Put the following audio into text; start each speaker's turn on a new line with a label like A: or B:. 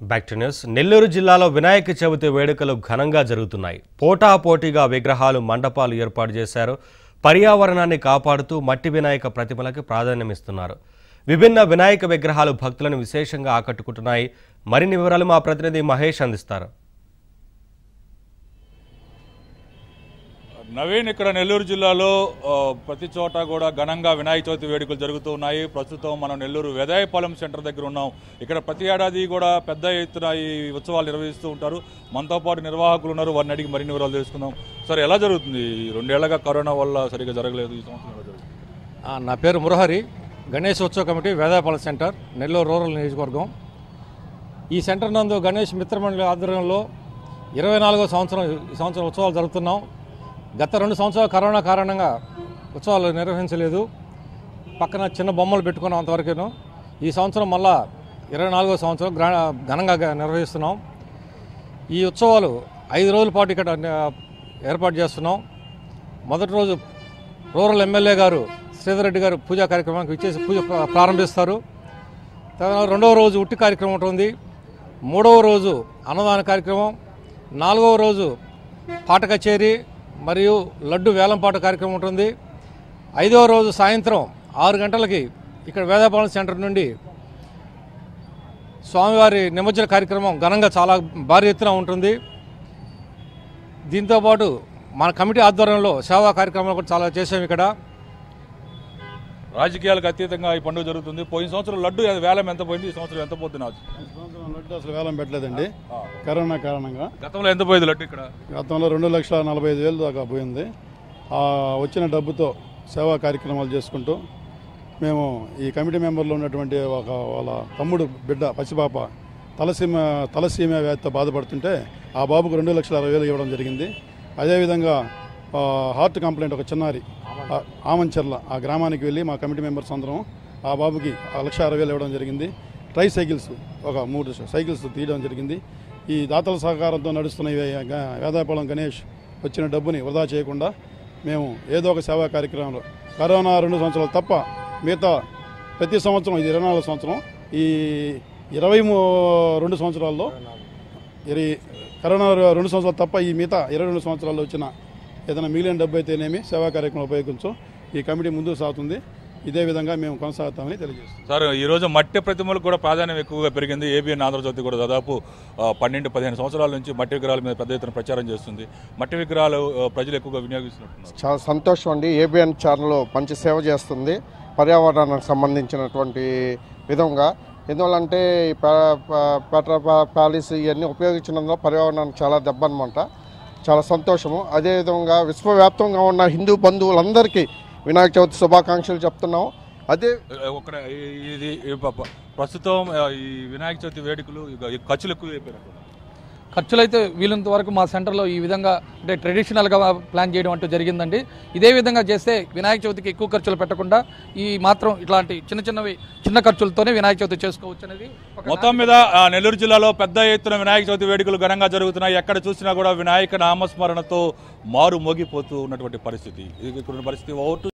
A: back to news Nellore జిల్లాలో వినాయక చవితి వేడుకలు ఘనంగా జరుగుతున్నాయి పోటాపోటీగా విగ్రహాలు మండపాలు ఏర్పాటు చేశారు పర్యావరణాన్ని కాపాడుతూ మట్టి వినాయక ప్రతిమలకు ప్రాధాన్యమిస్తున్నారు విభిన్న వినాయక విగ్రహాలు భక్తులను విశేషంగా ఆకట్టుకుంటున్నాయి మరిన్ని వివరాలు మా ప్రతినిధి మహేష్ అందిస్తారు
B: నవీన్ ఇక్కడ నెల్లూరు జిల్లాలో ఆ, ప్రతి చోట కూడా ఘనంగా వినాయక చవితి వేడుకలు జరుగుతూ ఉన్నాయి ప్రస్తుతం మనం నెల్లూరు వెదాయపాలెం సెంటర్ దగ్గర ఉన్నాం ఇక్కడ ప్రతి ఏడాది కూడా పెద్ద ఎత్తున ఈ ఉత్సవాలు నిర్వహిస్తూ ఉంటారు మనతో పాటు నిర్వాహకులు ఉన్నారు వారిని అడిగి మరిన్ని వివరాలు తెలుసుకుందాం సార్ ఎలా జరుగుతుంది ఈ రెండేళ్లగా కరోనా వల్ల సరిగ్గా జరగలేదు ఈ సంవత్సరం ఎలా జరుగుతుంది
C: ఆ, నా పేరు మురహరి గణేష్ ఉత్సవ committee Vedayapalem centre Nellore rural నియోజకవర్గం ఈ సెంటర్ నందు గణేష్ మిత్రమండలి ఆధ్వర్యంలో ఇరవై నాలుగో సంవత్సరం ఈ సంవత్సరం ఉత్సవాలు జరుపుతున్నాం గత రెండు సంవత్సరాల కరోనా కారణంగా ఉత్సవాలు నిర్వహించలేదు పక్కన చిన్న బొమ్మలు పెట్టుకున్నాం అంతవరకును ఈ సంవత్సరం మళ్ళా ఇరవై నాలుగో సంవత్సరం గ్రా ఘనంగా గ- నిర్వహిస్తున్నాం ఈ ఉత్సవాలు ఐదు రోజుల పాటు ఇక్కడ ఆ, ఏర్పాటు చేస్తున్నాం మొదటి రోజు రూరల్ ఎమ్మెల్యే గారు శ్రీధర్ రెడ్డి గారు పూజా కార్యక్రమానికి ఇచ్చేసి పూజ ప్ర- ప్రారంభిస్తారు తర్వాత రెండవ రోజు ఉట్టి కార్యక్రమం ఉంటుంది మూడవ రోజు అన్నదాన కార్యక్రమం నాలుగవ రోజు పాట కచేరీ మరియు లడ్డు వేలంపాట కార్యక్రమం ఉంటుంది ఐదవ రోజు సాయంత్రం ఆరు గంటలకి ఇక్కడ వేదాపాలెం సెంటర్ నుండి స్వామివారి నిమజ్జన కార్యక్రమం ఘనంగా చాలా భారీ ఎత్తున ఉంటుంది దీంతోపాటు మన కమిటీ ఆధ్వర్యంలో సేవా కార్యక్రమాలు కూడా చాలా చేసాం ఇక్కడ
B: రాజకీయాలకు అతీతంగా ఈ పండుగ జరుగుతుంది పోయిన సంవత్సరం లడ్డు వేలం ఎంత పోయింది ఈ సంవత్సరం ఎంత పోతుంది నాకు
D: సంవత్సరం లడ్డు అసలు వేలం పెట్టలేదండి కరోనా కారణంగా
B: గతంలో ఎంత పోయింది లడ్డు ఇక్కడ
D: గతంలో రెండు లక్షల నలభై ఐదు వేలు దాకా పోయింది ఆ వచ్చిన డబ్బుతో సేవా కార్యక్రమాలు చేసుకుంటూ మేము ఈ కమిటీ మెంబర్లో ఉన్నటువంటి ఒక వాళ్ళ తమ్ముడు బిడ్డ పసిపాప తలసీమ తలసీమ వ్యాధితో బాధపడుతుంటే ఆ బాబుకు రెండు లక్షల అరవై వేలు ఇవ్వడం జరిగింది అదేవిధంగా ఆ, హార్ట్ కంప్లైంట్ ఒక చిన్నారి ఆ, ఆమంచెర్ల ఆ గ్రామానికి వెళ్ళి మా కమిటీ మెంబర్స్ అందరం ఆ బాబుకి ఆ లక్ష అరవై వేలు ఇవ్వడం జరిగింది ట్రై సైకిల్స్ ఒక మూడు సైకిల్స్ తీయడం జరిగింది ఈ దాతల సహకారంతో నడుస్తున్న ఈ గ- వేదాయపాలెం గణేష్ వచ్చిన డబ్బుని వృధా చేయకుండా మేము ఏదో ఒక సేవా కార్యక్రమంలో కరోనా రెండు సంవత్సరాలు తప్ప మిగతా ప్రతి సంవత్సరం ఇది ఇరవై నాలుగు సంవత్సరం ఈ ఇరవై మూ రెండు సంవత్సరాల్లో ఇరవై కరోనా రెండు సంవత్సరాలు తప్ప ఈ మిగతా ఇరవై రెండు సంవత్సరాల్లో వచ్చిన ఏదైనా మిగిలిన డబ్బు అయితేనేమి సేవా కార్యక్రమం ఉపయోగించు ఈ కమిటీ ముందుకు సాగుతుంది ఇదే విధంగా మేము కొనసాగుతామని తెలియజేస్తాం
B: సార్ ఈ రోజు మట్టి ప్రతిమలకు కూడా ప్రాధాన్యం ఎక్కువగా పెరిగింది ఏబిఎన్ ఆంధ్రజ్యోతి కూడా దాదాపు ఆ, పన్నెండు పదిహేను సంవత్సరాల నుంచి మట్టి విగ్రహాల మీద పెద్ద ఎత్తున ప్రచారం చేస్తుంది మట్టి విగ్రహాలు ఆ, ప్రజలు ఎక్కువగా వినియోగిస్తున్నట్టున్నారు
E: చాలా సంతోషం అండి ఏబిఎన్ ఛానల్ మంచి సేవ చేస్తుంది పర్యావరణానికి సంబంధించినటువంటి విధంగా ఎందువల్లంటే ఈ పే- పే- పెట్రో పా- ప్యాలెస్ ఇవన్నీ ఉపయోగించినందులో పర్యావరణానికి చాలా దెబ్బ అనమాట చాలా సంతోషము అదేవిధంగా విశ్వవ్యాప్తంగా ఉన్న హిందూ బంధువులందరికీ వినాయక చవితి శుభాకాంక్షలు చెప్తున్నాం అదే
B: ఒక ఇది ఈ ప- ప- ప్రస్తుతం ఆ, ఈ వినాయక చవితి వేడుకలు ఇక ఈ ఖర్చులు ఎక్కువ అయిపోయినట్టు
F: ఖర్చులైతే వీలంత వరకు మా సెంటర్లో ఈ విధంగా అంటే ట్రెడిషనల్గా ప్లాన్ చేయడం అంటూ జరిగిందండి ఇదే విధంగా చేస్తే వినాయక చవితికి ఎక్కువ ఖర్చులు పెట్టకుండా ఈ మాత్రం ఇట్లాంటి చిన్న చిన్నవి చిన్న ఖర్చులతోనే వినాయక చవితి చేసుకోవచ్చు అనేది ఒక
B: మొత్తం మీద ఆ, నెల్లూరు జిల్లాలో పెద్ద ఎత్తున వినాయక చవితి వేడుకలు ఘనంగా జరుగుతున్నాయి ఎక్కడ చూసినా కూడా వినాయక నామస్మరణతో మారు మోగిపోతూ ఉన్నటువంటి పరిస్థితి ఇది ఇక్కడ ఉన్న పరిస్థితి ఓటు